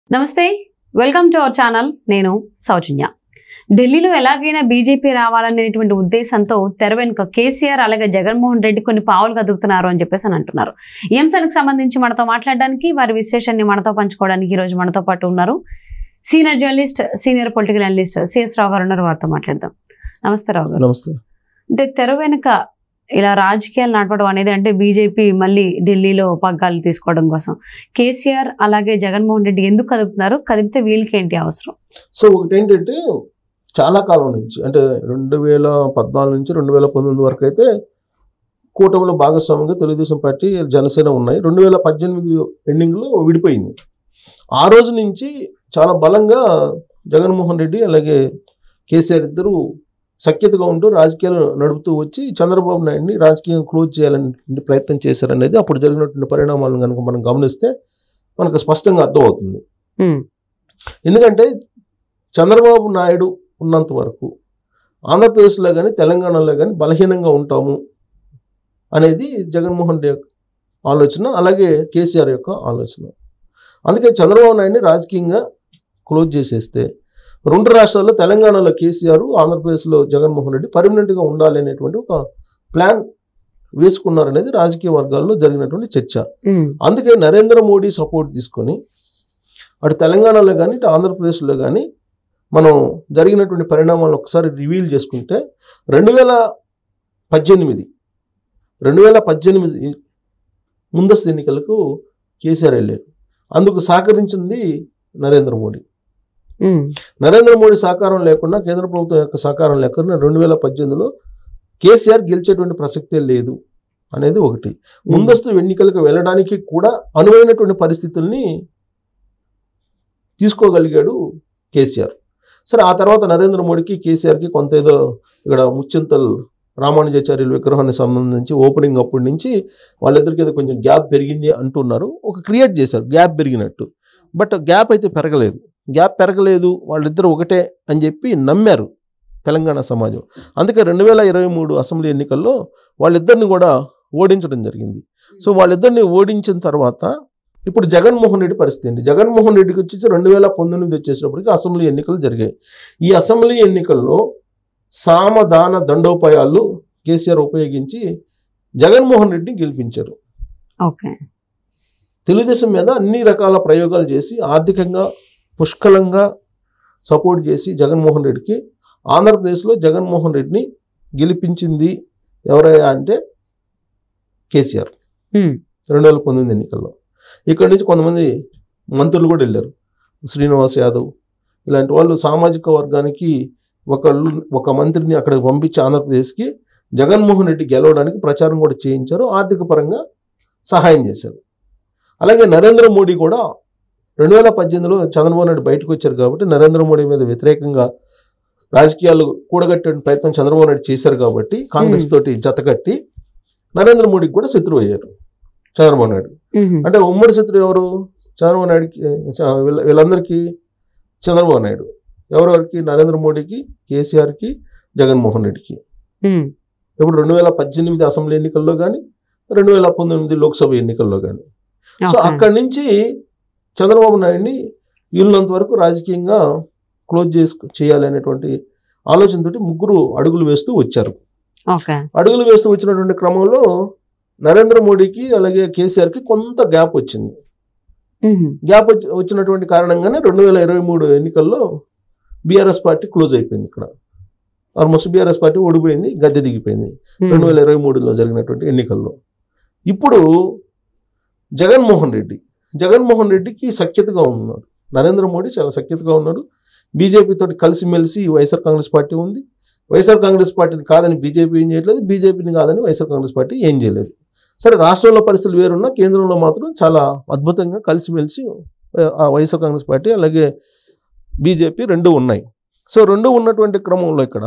నమస్తే welcome to our channel నేను సౌజన్య ఢిల్లీలో ఎలాగైనా బీజేపీ రావాలనేటువంటి ఉద్దేశంతో తెర వెనుక కేసీఆర్ అలాగే జగన్మోహన్ రెడ్డి కొన్ని పావులు కదుపుతున్నారు అని చెప్పేసి అని అంటున్నారు ఈ అంశానికి సంబంధించి మనతో మాట్లాడడానికి వారి విశ్లేషణని మనతో పంచుకోవడానికి ఈ రోజు మనతో పాటు ఉన్నారు senior journalist senior political analyst C S Rao garu ఉన్నారు వారితో మాట్లాడదాం నమస్తే రావు గారు నమస్తే అంటే తెర వెనుక ఇలా రాజకీయాలు నడపడం అనేది అంటే బీజేపీ మళ్ళీ ఢిల్లీలో పగ్గాలు తీసుకోవడం కోసం కేసీఆర్ అలాగే జగన్మోహన్ రెడ్డి ఎందుకు కదుపుతున్నారు కదిపితే వీళ్ళకి ఏంటి అవసరం సో ఒకటి ఏంటంటే చాలా కాలం నుంచి అంటే రెండు వేల పద్నాలుగు నుంచి రెండు వేల పంతొమ్మిది వరకు అయితే కూటమిలో భాగస్వామ్యంగా తెలుగుదేశం పార్టీ జనసేన ఉన్నాయి రెండు వేల పద్దెనిమిది ఎండింగ్లో విడిపోయింది ఆ రోజు నుంచి చాలా బలంగా జగన్మోహన్ రెడ్డి అలాగే కేసీఆర్ ఇద్దరు సఖ్యతగా ఉంటూ రాజకీయాలు నడుపుతూ వచ్చి చంద్రబాబు నాయుడిని రాజకీయం క్లోజ్ చేయాలనే ప్రయత్నం చేశారనేది అప్పుడు జరిగినటువంటి పరిణామాలను కనుక మనం గమనిస్తే మనకు స్పష్టంగా అర్థమవుతుంది ఎందుకంటే చంద్రబాబు నాయుడు ఉన్నంత వరకు ఆంధ్రప్రదేశ్లో కానీ తెలంగాణలో కానీ బలహీనంగా ఉంటాము అనేది జగన్మోహన్ రెడ్డి యొక్క ఆలోచన అలాగే కేసీఆర్ యొక్క ఆలోచన అందుకే చంద్రబాబు నాయుడిని రాజకీయంగా క్లోజ్ చేసేస్తే రెండు రాష్ట్రాల్లో తెలంగాణలో కేసీఆర్ ఆంధ్రప్రదేశ్లో జగన్మోహన్ రెడ్డి పర్మనెంట్గా ఉండాలి అనేటువంటి ఒక ప్లాన్ వేసుకున్నారనేది రాజకీయ వర్గాల్లో జరిగినటువంటి చర్చ అందుకే నరేంద్ర మోడీ సపోర్ట్ తీసుకొని అటు తెలంగాణలో కానీ ఇటు ఆంధ్రప్రదేశ్లో కానీ మనం జరిగినటువంటి పరిణామాలను ఒకసారి రివీల్ చేసుకుంటే రెండు వేల పద్దెనిమిది రెండు వేల పద్దెనిమిది ముందస్తు ఎన్నికలకు కేసీఆర్ వెళ్ళారు అందుకు సహకరించింది నరేంద్ర మోడీ నరేంద్ర మోడీ సహకారం లేకుండా కేంద్ర ప్రభుత్వం యొక్క సహకారం లేకుండా రెండు వేల పద్దెనిమిదిలో కేసీఆర్ గెలిచేటువంటి ప్రసక్తే లేదు అనేది ఒకటి ముందస్తు ఎన్నికలకు వెళ్ళడానికి కూడా అనువైనటువంటి పరిస్థితుల్ని తీసుకోగలిగాడు కేసీఆర్ సరే ఆ తర్వాత నరేంద్ర మోడీకి కేసీఆర్కి కొంత ఏదో ఇక్కడ ముచ్చింతల్ రామానుజాచార్యుల విగ్రహానికి సంబంధించి ఓపెనింగ్ అప్పటి నుంచి వాళ్ళిద్దరికి ఏదో కొంచెం గ్యాప్ పెరిగింది అంటున్నారు ఒక క్రియేట్ చేశారు గ్యాప్ పెరిగినట్టు బట్ గ్యాప్ అయితే పెరగలేదు గ్యాప్ పెరగలేదు వాళ్ళిద్దరు ఒకటే అని చెప్పి నమ్మారు తెలంగాణ సమాజం అందుకే రెండు వేల ఇరవై మూడు అసెంబ్లీ ఎన్నికల్లో వాళ్ళిద్దరిని కూడా ఓడించడం జరిగింది సో వాళ్ళిద్దరిని ఓడించిన తర్వాత ఇప్పుడు జగన్మోహన్ రెడ్డి పరిస్థితి ఏంటి జగన్మోహన్ రెడ్డికి వచ్చేసి రెండు వేల పంతొమ్మిది వచ్చేసినప్పటికీ అసెంబ్లీ ఎన్నికలు జరిగాయి ఈ అసెంబ్లీ ఎన్నికల్లో సామదాన దండోపాయాలు కేసీఆర్ ఉపయోగించి జగన్మోహన్ రెడ్డిని గెలిపించారు ఓకే తెలుగుదేశం మీద అన్ని రకాల ప్రయోగాలు చేసి ఆర్థికంగా పుష్కలంగా సపోర్ట్ చేసి జగన్మోహన్ రెడ్డికి ఆంధ్రప్రదేశ్లో జగన్మోహన్ రెడ్డిని గెలిపించింది ఎవరయ్యా అంటే కేసీఆర్ రెండు వేల పంతొమ్మిది ఎన్నికల్లో ఇక్కడ నుంచి కొంతమంది మంత్రులు కూడా వెళ్ళారు శ్రీనివాస్ యాదవ్ ఇలాంటి వాళ్ళు సామాజిక వర్గానికి ఒకళ్ళు ఒక మంత్రిని అక్కడికి పంపించి ఆంధ్రప్రదేశ్కి జగన్మోహన్ రెడ్డి గెలవడానికి ప్రచారం కూడా చేయించారు ఆర్థిక పరంగా సహాయం చేశారు అలాగే నరేంద్ర మోడీ కూడా రెండు వేల పద్దెనిమిదిలో చంద్రబాబు నాయుడు బయటకు వచ్చారు కాబట్టి నరేంద్ర మోడీ మీద వ్యతిరేకంగా రాజకీయాలు కూడగట్టే ప్రయత్నం చంద్రబాబు నాయుడు చేశారు కాబట్టి కాంగ్రెస్ తోటి జతకట్టి నరేంద్ర మోడీకి కూడా శత్రువు అయ్యారు చంద్రబాబు నాయుడు అంటే ఉమ్మడి శత్రువు ఎవరు చంద్రబాబు నాయుడుకి చ- వీళ్ళ- వీళ్ళందరికీ చంద్రబాబు నాయుడు ఎవరెవరికి నరేంద్ర మోడీకి కేసీఆర్కి జగన్మోహన్ రెడ్డికి ఇప్పుడు రెండు వేల పద్దెనిమిది అసెంబ్లీ ఎన్నికల్లో కానీ రెండు వేల పంతొమ్మిది లోక్సభ ఎన్నికల్లో కానీ సో అక్కడి నుంచి చంద్రబాబు నాయుడిని వీళ్ళంత వరకు రాజకీయంగా క్లోజ్ చేసు చేయాలి అనేటువంటి ఆలోచనతోటి ముగ్గురు అడుగులు వేస్తూ వచ్చారు ఓకే అడుగులు వేస్తూ వచ్చినటువంటి క్రమంలో నరేంద్ర మోడీకి అలాగే కేసీఆర్కి కొంత గ్యాప్ వచ్చింది గ్యాప్ వచ్చి వచ్చినటువంటి కారణంగానే రెండు వేల ఇరవై మూడు ఎన్నికల్లో బీఆర్ఎస్ పార్టీ క్లోజ్ అయిపోయింది ఇక్కడ ఆల్మోస్ట్ బీఆర్ఎస్ పార్టీ ఓడిపోయింది గద్దె దిగిపోయింది రెండు వేల ఇరవై మూడులో జరిగినటువంటి ఎన్నికల్లో ఇప్పుడు జగన్మోహన్ రెడ్డి జగన్మోహన్ రెడ్డికి సఖ్యతగా ఉన్నాడు నరేంద్ర మోడీ చాలా సఖ్యతగా ఉన్నాడు బీజేపీ తోటి కలిసిమెలిసి వైఎస్ఆర్ కాంగ్రెస్ పార్టీ ఉంది వైఎస్ఆర్ కాంగ్రెస్ పార్టీని కాదని బీజేపీ ఏం చేయట్లేదు బీజేపీని కాదని వైఎస్ఆర్ కాంగ్రెస్ పార్టీ ఏం చేయలేదు సరే రాష్ట్రంలో పరిస్థితులు వేరున్నా కేంద్రంలో మాత్రం చాలా అద్భుతంగా కలిసిమెలిసి ఆ, ఆ వైఎస్ఆర్ కాంగ్రెస్ పార్టీ అలాగే బీజేపీ రెండు ఉన్నాయి సో రెండు ఉన్నటువంటి క్రమంలో ఇక్కడ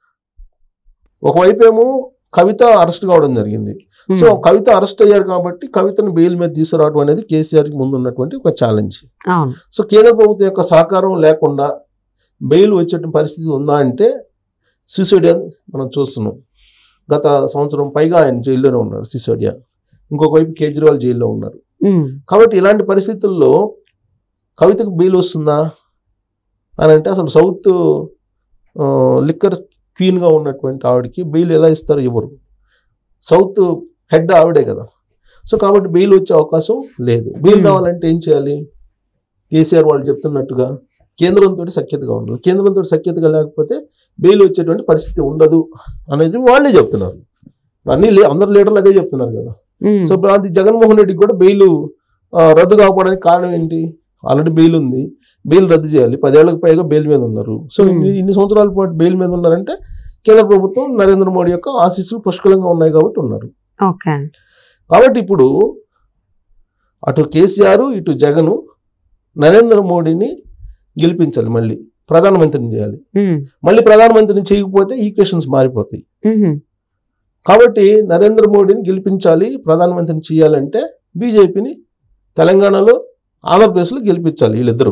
ఒకవైపు ఏమో కవిత అరెస్ట్ కావడం జరిగింది సో కవిత అరెస్ట్ అయ్యారు కాబట్టి కవితను బెయిల్ మీద తీసుకురావడం అనేది కేసీఆర్కి ముందు ఉన్నటువంటి ఒక ఛాలెంజ్ అవును సో కేంద్ర ప్రభుత్వం యొక్క సహకారం లేకుండా బెయిల్ వచ్చే పరిస్థితి ఉందా అంటే సిసోడియా మనం చూస్తున్నాం గత సంవత్సరం పైగా ఆయన జైల్లోనే ఉన్నారు సిసోడియా ఇంకొక వైపు కేజ్రీవాల్ జైల్లో ఉన్నారు ఉమ్, కాబట్టి ఇలాంటి పరిస్థితుల్లో కవితకు బెయిల్ వస్తుందా అని అంటే అసలు సౌత్ ఆ, లిక్కర్ క్వీన్గా ఉన్నటువంటి ఆవిడకి బెయిల్ ఎలా ఇస్తారు ఎవరు సౌత్ హెడ్ ఆవిడే కదా సో కాబట్టి బెయిల్ వచ్చే అవకాశం లేదు బెయిల్ Hmm. రావాలంటే ఏం చేయాలి కేసీఆర్ వాళ్ళు చెప్తున్నట్టుగా కేంద్రంతో సఖ్యతగా ఉండాలి కేంద్రంతో సఖ్యతగా లేకపోతే బెయిల్ వచ్చేటువంటి పరిస్థితి ఉండదు అనేది వాళ్ళే చెప్తున్నారు అన్ని లే- అందరు లీడర్లు అదే చెప్తున్నారు కదా ఉమ్, సో ఇప్పుడు అది జగన్మోహన్ రెడ్డికి కూడా బెయిల్ ఆ, రద్దు కాకపోవడానికి కారణం ఏంటి ఆల్రెడీ బెయిల్ ఉంది బెయిల్ రద్దు చేయాలి పదేళ్లకు పైగా బెయిల్ మీద ఉన్నారు సో Hmm. ఇన్ని ఇన్ని సంవత్సరాల పాటు బెయిల్ మీద ఉన్నారంటే కేంద్ర ప్రభుత్వం నరేంద్ర మోడీ యొక్క ఆశీస్సులు పుష్కలంగా ఉన్నాయి కాబట్టి ఉన్నారు ఓకే కాబట్టి ఇప్పుడు అటు కేసీఆర్ ఇటు జగను నరేంద్ర మోడీని గెలిపించాలి మళ్ళీ ప్రధానమంత్రిని చేయాలి ఉమ్, మళ్ళీ ప్రధానమంత్రిని చేయకపోతే ఈక్వేషన్స్ మారిపోతాయి ఉహు, కాబట్టి నరేంద్ర మోడీని గెలిపించాలి ప్రధానమంత్రిని చేయాలంటే బీజేపీని తెలంగాణలో ఆంధ్రప్రదేశ్లో గెలిపించాలి వీళ్ళిద్దరూ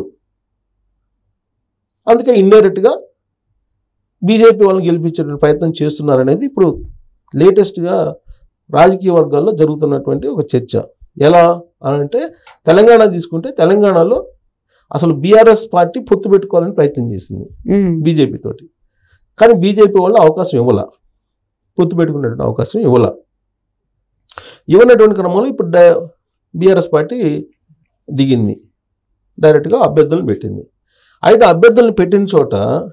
అందుకే ఇండైరెక్ట్గా బీజేపీ వాళ్ళని గెలిపించే ప్రయత్నం చేస్తున్నారనేది ఇప్పుడు లేటెస్ట్గా రాజకీయ వర్గాల్లో జరుగుతున్నటువంటి ఒక చర్చ ఎలా అని అంటే తెలంగాణ తీసుకుంటే తెలంగాణలో అసలు బీఆర్ఎస్ పార్టీ పొత్తు పెట్టుకోవాలని ప్రయత్నం చేసింది ఉమ్, బీజేపీ తోటి కానీ బీజేపీ వాళ్ళు అవకాశం ఇవ్వాల పొత్తు పెట్టుకునేటువంటి అవకాశం ఇవ్వాల ఇవ్వనటువంటి క్రమంలో ఇప్పుడు డ- బీఆర్ఎస్ పార్టీ దిగింది డైరెక్ట్గా అభ్యర్థులను పెట్టింది అయితే అభ్యర్థులను పెట్టిన చోట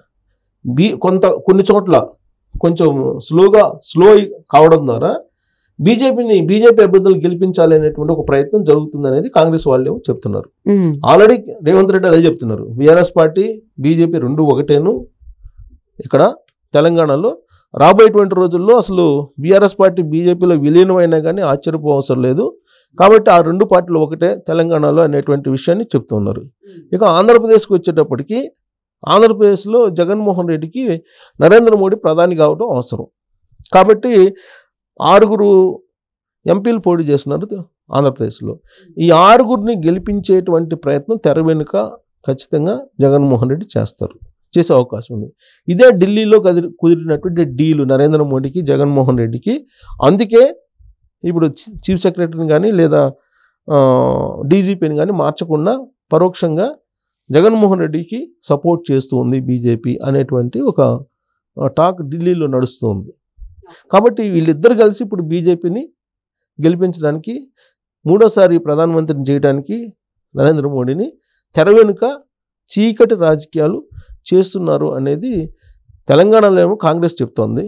బీ కొంత కొన్ని చోట్ల కొంచెం స్లోగా స్లో కావడం ద్వారా బీజేపీని బీజేపీ అభ్యర్థులు గెలిపించాలి అనేటువంటి ఒక ప్రయత్నం జరుగుతుంది అనేది కాంగ్రెస్ వాళ్ళు చెప్తున్నారు ఉమ్, ఆల్రెడీ రేవంత్ రెడ్డి అదే చెప్తున్నారు బీఆర్ఎస్ పార్టీ బీజేపీ రెండు ఒకటేను ఇక్కడ తెలంగాణలో రాబోయేటువంటి రోజుల్లో అసలు బీఆర్ఎస్ పార్టీ బీజేపీలో విలీనమైనా కానీ ఆశ్చర్యపోవసరం లేదు కాబట్టి ఆ రెండు పార్టీలు ఒకటే తెలంగాణలో అనేటువంటి విషయాన్ని చెప్తున్నారు ఇక ఆంధ్రప్రదేశ్కి వచ్చేటప్పటికి ఆంధ్రప్రదేశ్లో జగన్మోహన్ రెడ్డికి నరేంద్ర మోడీ ప్రధాని కావడం అవసరం కాబట్టి ఆరుగురు ఎంపీలు పోటీ చేస్తున్నారు ఆంధ్రప్రదేశ్లో ఈ ఆరుగురిని గెలిపించేటువంటి ప్రయత్నం తెర వెనుక ఖచ్చితంగా జగన్మోహన్ రెడ్డి చేస్తారు చేసే అవకాశం ఉంది ఇదే ఢిల్లీలో కదిరి కుదిరినటువంటి డీలు నరేంద్ర మోడీకి జగన్మోహన్ రెడ్డికి అందుకే ఇప్పుడు చీ- చీఫ్ సెక్రటరీని కానీ లేదా ఆ, డీజీపీని కానీ మార్చకుండా పరోక్షంగా జగన్మోహన్ రెడ్డికి సపోర్ట్ చేస్తూ ఉంది బీజేపీ అనేటువంటి ఒక ఆ, టాక్ ఢిల్లీలో నడుస్తుంది కాబట్టి వీళ్ళిద్దరు కలిసి ఇప్పుడు బీజేపీని గెలిపించడానికి మూడోసారి ప్రధానమంత్రిని చేయడానికి నరేంద్ర మోడీని తెర వెనుక చీకటి రాజకీయాలు చేస్తున్నారు అనేది తెలంగాణలో ఏమో కాంగ్రెస్ చెప్తోంది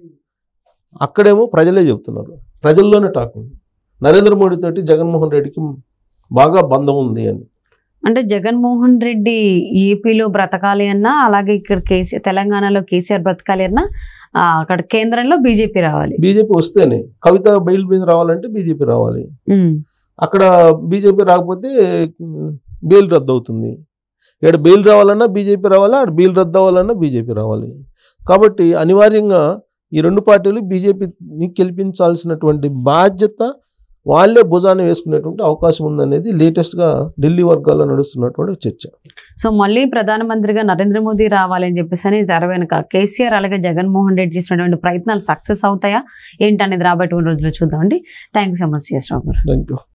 అక్కడేమో ప్రజలే చెప్తున్నారు ప్రజల్లోనే టాక్ ఉంది నరేంద్ర మోడీ తోటి జగన్మోహన్ రెడ్డికి బాగా బంధం ఉంది అని అంటే జగన్మోహన్ రెడ్డి ఏపీలో బ్రతకాలి అన్నా అలాగే ఇక్కడ కేసీఆర్ తెలంగాణలో కేసీఆర్ బ్రతకాలి అన్నా ఆ, అక్కడ కేంద్రంలో బీజేపీ రావాలి బీజేపీ వస్తేనే కవిత బయలు మీద రావాలంటే బీజేపీ రావాలి ఉమ్, అక్కడ బీజేపీ రాకపోతే ఉమ్, బెయిల్ రద్దు అవుతుంది ఇక్కడ బెయిల్ రావాలన్నా బీజేపీ రావాలి అక్కడ బెయిల్ రద్దు అవ్వాలన్నా బీజేపీ రావాలి కాబట్టి అనివార్యంగా ఈ రెండు పార్టీలు బీజేపీని గెలిపించాల్సినటువంటి బాధ్యత వాళ్ళే భుజాన్ని వేసుకునేటువంటి అవకాశం ఉందనేది లేటెస్ట్గా ఢిల్లీ వర్గాల్లో నడుస్తున్నటువంటి చర్చ సో మళ్ళీ ప్రధానమంత్రిగా నరేంద్ర మోదీ రావాలని చెప్పేసి అని తెర వెనుక కేసీఆర్ అలాగే జగన్మోహన్ రెడ్డి చేసినటువంటి ప్రయత్నాలు సక్సెస్ అవుతాయా ఏంటనేది రాబోయే రోజుల్లో చూద్దామండి thank you so much C S Rao garu thank you